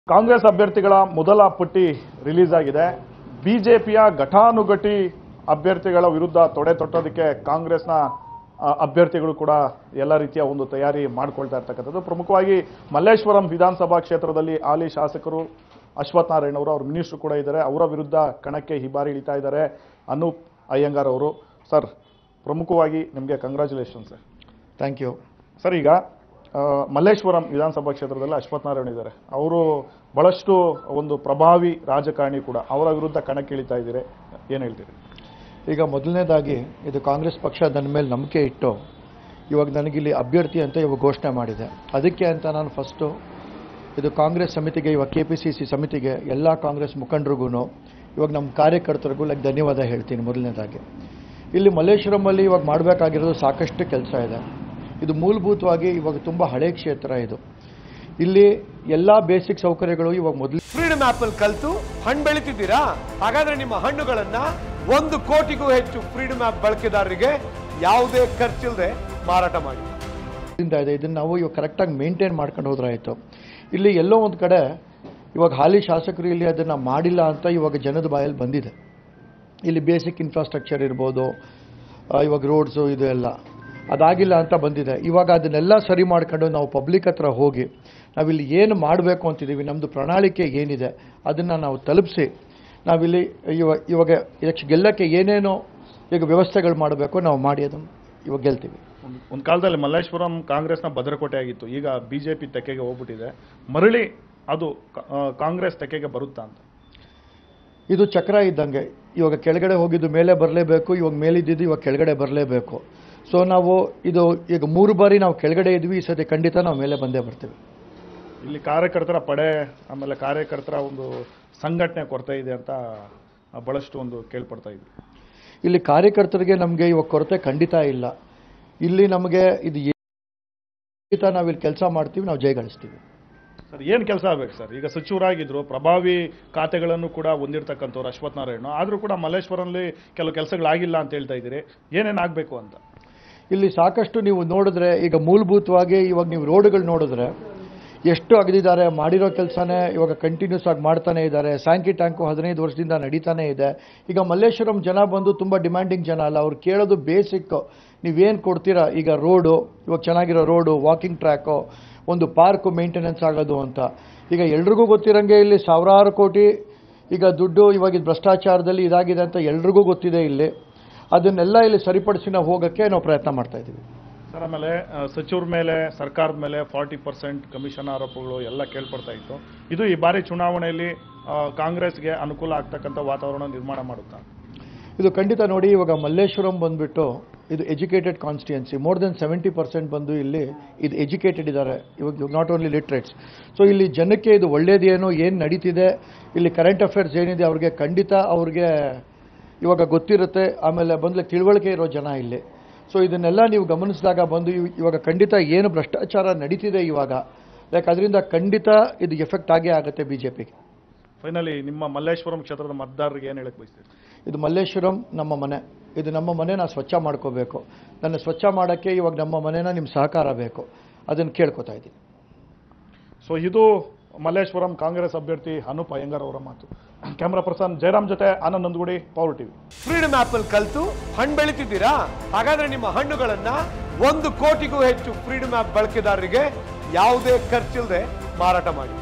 ಕಾಂಗ್ರೆಸ್ ಅಭ್ಯರ್ಥಿಗಳ ಮೊದಲ ಪಟ್ಟಿ ರಿಲೀಸ್ ಆಗಿದೆ ಬಿಜೆಪಿಯ ಘಟಾನುಘಟಿ ಅಭ್ಯರ್ಥಿಗಳ ವಿರುದ್ಧ ತೊಡೆ ತೊಟ್ಟೋದಕ್ಕೆ ಕಾಂಗ್ರೆಸ್ನ ಆ, ಅಭ್ಯರ್ಥಿಗಳು ಕೂಡ ಎಲ್ಲ ರೀತಿಯ ಒಂದು ತಯಾರಿ ಮಾಡ್ಕೊಳ್ತಾ ಇರ್ತಕ್ಕಂಥದ್ದು ಪ್ರಮುಖವಾಗಿ ಮಲ್ಲೇಶ್ವರಂ ವಿಧಾನಸಭಾ ಕ್ಷೇತ್ರದಲ್ಲಿ ಹಾಲಿ ಶಾಸಕರು ಅಶ್ವಥ್ ನಾರಾಯಣ್ ಅವರು ಅವ್ರ ಮಿನಿಸ್ಟ್ರು ಕೂಡ ಇದ್ದಾರೆ ಅವರ ವಿರುದ್ಧ ಕಣಕ್ಕೆ ಈ ಬಾರಿ ಇಳಿತಾ ಇದ್ದಾರೆ ಅನೂಪ್ ಅಯ್ಯಂಗಾರ್ ಅವರು ಸರ್ ಪ್ರಮುಖವಾಗಿ ನಿಮಗೆ congratulation sir thank you sir ಈಗ ಆ, ಮಲ್ಲೇಶ್ವರಂ ವಿಧಾನಸಭಾ ಕ್ಷೇತ್ರದಲ್ಲಿ ಅಶ್ವಥ್ ನಾರಾಯಣ ಇದ್ದಾರೆ ಅವರು ಬಹಳಷ್ಟು ಒಂದು ಪ್ರಭಾವಿ ರಾಜಕಾರಣಿ ಕೂಡ ಅವರ ವಿರುದ್ಧ ಕಣಕ್ಕಿಳಿತಾ ಇದ್ದೀರಿ ಏನು ಹೇಳ್ತೀರಿ ಈಗ ಮೊದಲನೇದಾಗಿ ಇದು ಕಾಂಗ್ರೆಸ್ ಪಕ್ಷ ನನ್ನ ಮೇಲೆ ನಂಬಿಕೆ ಇಟ್ಟು ಇವಾಗ ನನಗಿಲ್ಲಿ ಅಭ್ಯರ್ಥಿ ಅಂತ ಇವಾಗ ಘೋಷಣೆ ಮಾಡಿದೆ ಅದಕ್ಕೆ ಅಂತ ನಾನು ಫಸ್ಟು ಇದು ಕಾಂಗ್ರೆಸ್ ಸಮಿತಿಗೆ ಇವಾಗ ಕೆ ಪಿ ಸಿ ಸಿ ಸಮಿತಿಗೆ ಎಲ್ಲ ಕಾಂಗ್ರೆಸ್ ಮುಖಂಡರಿಗೂ ಇವಾಗ ನಮ್ಮ ಕಾರ್ಯಕರ್ತರಿಗೂ ಲೈಕ್ ಧನ್ಯವಾದ ಹೇಳ್ತೀನಿ ಮೊದಲನೇದಾಗಿ ಇಲ್ಲಿ ಮಲ್ಲೇಶ್ವರಮಲ್ಲಿ ಇವಾಗ ಮಾಡಬೇಕಾಗಿರೋದು ಸಾಕಷ್ಟು ಕೆಲಸ ಇದೆ ಇದು ಮೂಲಭೂತವಾಗಿ ಇವಾಗ ತುಂಬ ಹಳೆ ಕ್ಷೇತ್ರ ಇದು ಇಲ್ಲಿ ಎಲ್ಲ ಬೇಸಿಕ್ ಸೌಕರ್ಯಗಳು ಇವಾಗ ಮೊದಲು ಫ್ರೀಡಮ್ ಆಪ್ ಅಲ್ಲಿ ಕಲ್ತು ಹಣ್ಣು ಬೆಳಿತಿದ್ದೀರಾ ಹಾಗಾದ್ರೆ ನಿಮ್ಮ ಹಣ್ಣುಗಳನ್ನ ಒಂದು ಕೋಟಿಗೂ ಹೆಚ್ಚು ಫ್ರೀಡಮ್ ಆಪ್ ಬಳಕೆದಾರರಿಗೆ ಯಾವುದೇ ಖರ್ಚಿಲ್ಲದೆ ಮಾರಾಟ ಮಾಡಿ ಇಂದ ಇದೆ ಇದನ್ನು ನಾವು ಇವಾಗ ಕರೆಕ್ಟಾಗಿ ಮೇಂಟೈನ್ ಮಾಡ್ಕೊಂಡು ಹೋದ್ರಾಯ್ತು ಇಲ್ಲಿ ಎಲ್ಲೋ ಒಂದು ಕಡೆ ಇವಾಗ ಹಾಲಿ ಶಾಸಕರು ಇಲ್ಲಿ ಅದನ್ನು ಮಾಡಿಲ್ಲ ಅಂತ ಇವಾಗ ಜನದ ಬಾಯಲ್ಲಿ ಬಂದಿದೆ ಇಲ್ಲಿ ಬೇಸಿಕ್ ಇನ್ಫ್ರಾಸ್ಟ್ರಕ್ಚರ್ ಇರ್ಬೋದು ಆ, ಇವಾಗ ರೋಡ್ಸು ಇದು ಎಲ್ಲ ಅದಾಗಿಲ್ಲ ಅಂತ ಬಂದಿದೆ ಇವಾಗ ಅದನ್ನೆಲ್ಲ ಸರಿ ಮಾಡ್ಕೊಂಡು ನಾವು ಪಬ್ಲಿಕ್ ಹತ್ರ ಹೋಗಿ ನಾವಿಲ್ಲಿ ಏನು ಮಾಡಬೇಕು ಅಂತಿದ್ದೀವಿ ನಮ್ಮದು ಪ್ರಣಾಳಿಕೆ ಏನಿದೆ ಅದನ್ನು ನಾವು ತಲುಪಿಸಿ ನಾವಿಲ್ಲಿ ಇವಾಗ ಇವಾಗ ಇದಕ್ಕೆ ಗೆಲ್ಲಕ್ಕೆ ಏನೇನೋ ಈಗ ವ್ಯವಸ್ಥೆಗಳು ಮಾಡಬೇಕು ನಾವು ಮಾಡಿ ಅದನ್ನು ಇವಾಗ ಗೆಲ್ತೀವಿ ಒಂದು- ಒಂದು ಕಾಲದಲ್ಲಿ ಮಲ್ಲೇಶ್ವರಂ ಕಾಂಗ್ರೆಸ್ನ ಭದ್ರಕೋಟೆ ಆಗಿತ್ತು ಈಗ ಬಿಜೆಪಿ ತೆಕ್ಕೆಗೆ ಹೋಗ್ಬಿಟ್ಟಿದೆ ಮರಳಿ ಅದು ಕಾ- ಆ, ಕಾಂಗ್ರೆಸ್ ತೆಕ್ಕೆಗೆ ಬರುತ್ತಾ ಅಂತ ಇದು ಚಕ್ರ ಇದ್ದಂಗೆ ಇವಾಗ ಕೆಳಗಡೆ ಹೋಗಿದ್ದು ಮೇಲೆ ಬರಲೇಬೇಕು ಇವಾಗ ಮೇಲಿದ್ದಿದ್ದು ಇವಾಗ ಕೆಳಗಡೆ ಬರಲೇಬೇಕು ಸೊ ನಾವು ಇದು ಈಗ ಮೂರು ಬಾರಿ ನಾವು ಕೆಳಗಡೆ ಇದ್ವಿ ಈ ಸತಿ ಖಂಡಿತ ನಾವು ಮೇಲೆ ಬಂದೇ ಬರ್ತೀವಿ ಇಲ್ಲಿ ಕಾರ್ಯಕರ್ತರ ಪಡೆ ಆಮೇಲೆ ಕಾರ್ಯಕರ್ತರ ಒಂದು ಸಂಘಟನೆ ಕೊರತೆ ಇದೆ ಅಂತ ಆ, ಬಹಳಷ್ಟು ಒಂದು ಕೇಳ್ಪಡ್ತಾ ಇದ್ವಿ ಇಲ್ಲಿ ಕಾರ್ಯಕರ್ತರಿಗೆ ನಮಗೆ ಇವಾಗ ಕೊರತೆ ಖಂಡಿತ ಇಲ್ಲ ಇಲ್ಲಿ ನಮಗೆ ಇದು ಏ- ಖಂಡಿತ ನಾವಿಲ್ಲಿ ಕೆಲಸ ಮಾಡ್ತೀವಿ ನಾವು ಜಯಗಳಿಸ್ತೀವಿ ಸರ್ ಏನು ಕೆಲಸ ಆಗ್ಬೇಕು ಸರ್ ಈಗ ಸಚಿವರಾಗಿದ್ರು ಪ್ರಭಾವಿ ಖಾತೆಗಳನ್ನು ಕೂಡ ಹೊಂದಿರತಕ್ಕಂಥವ್ರು ಅಶ್ವಥ್ ನಾರಾಯಣ ಆದರೂ ಕೂಡ ಮಲ್ಲೇಶ್ವರಲ್ಲಿ ಕೆಲವು ಕೆಲಸಗಳಾಗಿಲ್ಲ ಅಂತ ಹೇಳ್ತಾ ಇದ್ದೀರಿ ಏನೇನು ಆಗಬೇಕು ಅಂತ ಇಲ್ಲಿ ಸಾಕಷ್ಟು ನೀವು ನೋಡಿದ್ರೆ ಈಗ ಮೂಲಭೂತವಾಗಿ ಇವಾಗ ನೀವು ರೋಡ್ಗಳು ನೋಡಿದ್ರೆ ಎಷ್ಟು ಅಗದಿದ್ದಾರೆ ಮಾಡಿರೋ ಕೆಲಸನೇ ಇವಾಗ ಕಂಟಿನ್ಯೂಸ್ ಆಗಿ ಮಾಡ್ತಾನೆ ಇದ್ದಾರೆ ಸ್ಯಾಂಕಿ ಟ್ಯಾಂಕು ಹದಿನೈದು ವರ್ಷದಿಂದ ನಡೀತಾನೆ ಇದೆ ಈಗ ಮಲ್ಲೇಶ್ವರಂ ಜನ ಬಂದು ತುಂಬ ಡಿಮ್ಯಾಂಡಿಂಗ್ ಜನ ಅಲ್ಲ ಅವ್ರು ಕೇಳೋದು ಬೇಸಿಕ್ ನೀವೇನು ಕೊಡ್ತೀರಾ ಈಗ ರೋಡು ಇವಾಗ ಚೆನ್ನಾಗಿರೋ ರೋಡು ವಾಕಿಂಗ್ ಟ್ರ್ಯಾಕು ಒಂದು ಪಾರ್ಕು ಮೇಂಟೆನೆನ್ಸ್ ಆಗೋದು ಅಂತ ಈಗ ಎಲ್ರಿಗೂ ಗೊತ್ತಿರಂಗೆ ಇಲ್ಲಿ ಸಾವಿರಾರು ಕೋಟಿ ಈಗ ದುಡ್ಡು ಇವಾಗ ಇದು ಭ್ರಷ್ಟಾಚಾರದಲ್ಲಿ ಇದಾಗಿದೆ ಅಂತ ಎಲ್ರಿಗೂ ಗೊತ್ತಿದೆ ಇಲ್ಲಿ ಅದನ್ನೆಲ್ಲ ಇಲ್ಲಿ ಸರಿಪಡಿಸಿ ನಾವು ಹೋಗೋಕ್ಕೆ ನಾವು ಪ್ರಯತ್ನ ಮಾಡ್ತಾ ಇದ್ದೀವಿ ಸರ್ ಆಮೇಲೆ ಆ, ಸಚಿವರ ಮೇಲೆ ಸರ್ಕಾರದ ಮೇಲೆ ಫಾರ್ಟಿ ಪರ್ಸೆಂಟ್ ಕಮಿಷನ್ ಆರೋಪಗಳು ಎಲ್ಲ ಕೇಳ್ಪಡ್ತಾ ಇತ್ತು ಇದು ಈ ಬಾರಿ ಚುನಾವಣೆಯಲ್ಲಿ ಆ, ಕಾಂಗ್ರೆಸ್ಗೆ ಅನುಕೂಲ ಆಗ್ತಕ್ಕಂಥ ವಾತಾವರಣ ನಿರ್ಮಾಣ ಮಾಡುತ್ತಾ ಇದು ಖಂಡಿತ ನೋಡಿ ಇವಾಗ ಮಲ್ಲೇಶ್ವರಂ ಬಂದ್ಬಿಟ್ಟು ಇದು educated constituency more than seventy percent ಬಂದು ಇಲ್ಲಿ ಇದು ಎಜುಕೇಟೆಡ್ ಇದ್ದಾರೆ ಇವಾಗ ನಾಟ್ ಓನ್ಲಿ ಲಿಟ್ರೇಟ್ಸ್ ಸೊ ಇಲ್ಲಿ ಜನಕ್ಕೆ ಇದು ಒಳ್ಳೇದೇನು ಏನು ನಡೀತಿದೆ ಇಲ್ಲಿ ಕರೆಂಟ್ ಅಫೇರ್ಸ್ ಏನಿದೆ ಅವ್ರಿಗೆ ಖಂಡಿತ ಅವ್ರಿಗೆ ಇವಾಗ ಗೊತ್ತಿರುತ್ತೆ ಆಮೇಲೆ ಬಂದ್ಲೆ ತಿಳುವಳಿಕೆ ಇರೋ ಜನ ಇಲ್ಲಿ ಸೊ ಇದನ್ನೆಲ್ಲ ನೀವು ಗಮನಿಸಿದಾಗ ಬಂದು ಇವ್- ಇವಾಗ ಖಂಡಿತ ಏನು ಭ್ರಷ್ಟಾಚಾರ ನಡೀತಿದೆ ಇವಾಗ ಲೈಕ್ ಅದರಿಂದ ಖಂಡಿತ ಇದು ಎಫೆಕ್ಟ್ ಆಗೇ ಆಗುತ್ತೆ ಬಿ ಜೆ ಪಿಗೆ ಫೈನಲಿ ನಿಮ್ಮ ಮಲ್ಲೇಶ್ವರಂ ಕ್ಷೇತ್ರದ ಮತದಾರರಿಗೆ ಏನು ಹೇಳಕ್ ಬಯಸ್ತೀರಿ ಇದು ಮಲ್ಲೇಶ್ವರಂ ನಮ್ಮ ಮನೆ ಇದು ನಮ್ಮ ಮನೆನ ಸ್ವಚ್ಛ ಮಾಡ್ಕೋಬೇಕು ನನ್ನ ಸ್ವಚ್ಛ ಮಾಡೋಕ್ಕೆ ಇವಾಗ ನಮ್ಮ ಮನೆನ ನಿಮ್ಮ ಸಹಕಾರ ಬೇಕು ಅದನ್ನು ಕೇಳ್ಕೊತಾ ಇದ್ದೀನಿ ಸೊ ಇದು ಮಲ್ಲೇಶ್ವರಂ ಕಾಂಗ್ರೆಸ್ ಅಭ್ಯರ್ಥಿ ಅನೂಪ್ ಅಯ್ಯಂಗಾರ್ ಅವರ ಮಾತು ಕ್ಯಾಮ್ರಾ ಪರ್ಸನ್ ಜಯರಾಮ್ ಜೊತೆ Anand Nandagudi power TV freedom app ಅಲ್ಲಿ ಕಲ್ತು ಹಣ್ಣು ಬೆಳಿತಿದ್ದೀರಾ ಹಾಗಾದ್ರೆ ನಿಮ್ಮ ಹಣ್ಣುಗಳನ್ನ ಒಂದು ಕೋಟಿಗೂ ಹೆಚ್ಚು ಫ್ರೀಡಮ್ ಆಪ್ ಬಳಕೆದಾರರಿಗೆ ಯಾವುದೇ ಖರ್ಚಿಲ್ಲದೆ ಮಾರಾಟ ಮಾಡಿ